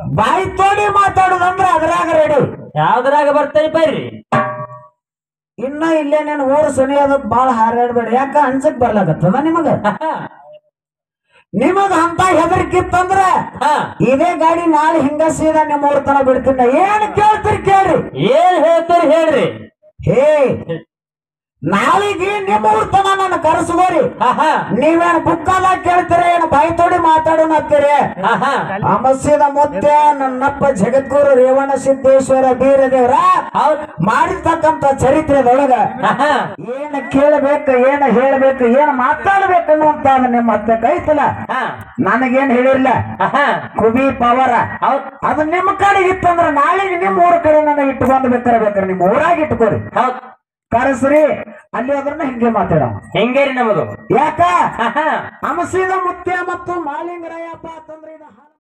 ಬಾಯಿ ತೋಡಿ ಮಾತಾಡುದಂದ್ರ ಅದ್ರಾಗ ರೆಡಿ ಯಾವ್ದ್ರಾಗ ಬರ್ತೈತಿ ಬರ್ರಿ ಇನ್ನ ಇಲ್ಲೇ ನೀನು ಊರು ಸನಿಯಾದ ಬಾಳ ಹಾರಾಡ್ಬೇಡ ಯಾಕ ಅನ್ಸಕ್ ಬರ್ಲಾಗತ್ತದ ನಿಮಗ ನಿಮಗ ಅಂತ ಹೆದರಿಕಿತ್ತಂದ್ರ ಹಾ ಇದೇ ಗಾಡಿ ನಾಳೆ ಹಿಂಗ ಸೀದಾ ನಿಮ್ಮ ಊರ್ ತನ ಬಿಡ್ತೀನ ಏನ್ ಕೇಳ್ತೀರಿ ಕೇಳ್ರಿ ಏನ್ ಹೇಳ್ತೀರಿ ಹೇಳ್ರಿ ಹೇ ನಾಳಿಗೆ ನಿಮ್ಮ ಊರ್ ತನ ನನ್ನ ಕರೆಸ್ಬೋರಿ ಆಹಾ ನೀವೇನು ಬುಕ್ಕಲ್ಲ ಕೇಳ್ತೀರಿ ಏನು ಬಾಯಿ ತೋಡಿ ಮಾತಾಡೋಣ ಅಂತೀರಿ ಆಹಾ ಅಮಸ್ಯದ ಮುತ್ಯ ನನ್ನಪ್ಪ ಜಗದ್ಗುರು ರೇವಣ ಸಿದ್ದೇಶ್ವರ ಬೀರದೇವ್ರ ಹೌದ್ ಮಾಡಿರ್ತಕ್ಕಂತ ಚರಿತ್ರೆದೊಳಗ ಆಹಾ ಏನ್ ಕೇಳಬೇಕು ಏನ್ ಹೇಳ್ಬೇಕು ಏನ್ ಮಾತಾಡ್ಬೇಕು ಅನ್ನುವಂತ ನಿಮ್ಮ ಹತ್ತ ಕೈತಲ್ಲ ಹಾ ನನಗೇನ್ ಹೇಳಿರ್ಲ ಆಹಾ ಕುಬಿ ಪವರ ಹೌದ್ ಅದು ನಿಮ್ಮ ಕಡೆಗೆ ಇತ್ತಂದ್ರ ನಾಳೆಗೆ ನಿಮ್ಮ ಊರ ಕಡೆ ನನಗೆ ಇಟ್ಕೊಂಡು ಬೇಕಾರೆ ಬೇಕಾರೆ ನಿಮ್ಮ ಊರಾಗ ಇಟ್ಕೋರಿ ಹೌದ್ ಕರೆಸ್ರಿ ಅಲ್ಲಿ ಅದ್ರನ್ನ ಹಿಂಗೆ ಮಾತಾಡೋ ಹೆಂಗೇರಿ ನಮ್ಮದು ಯಾಕ ಆಹಾ ಅಮಸೀದ ಮುತ್ಯ ಮತ್ತು ಮಾಲಿಂಗರಾಯಪ್ಪ ಅಂತಂದ್ರೆ ಇದು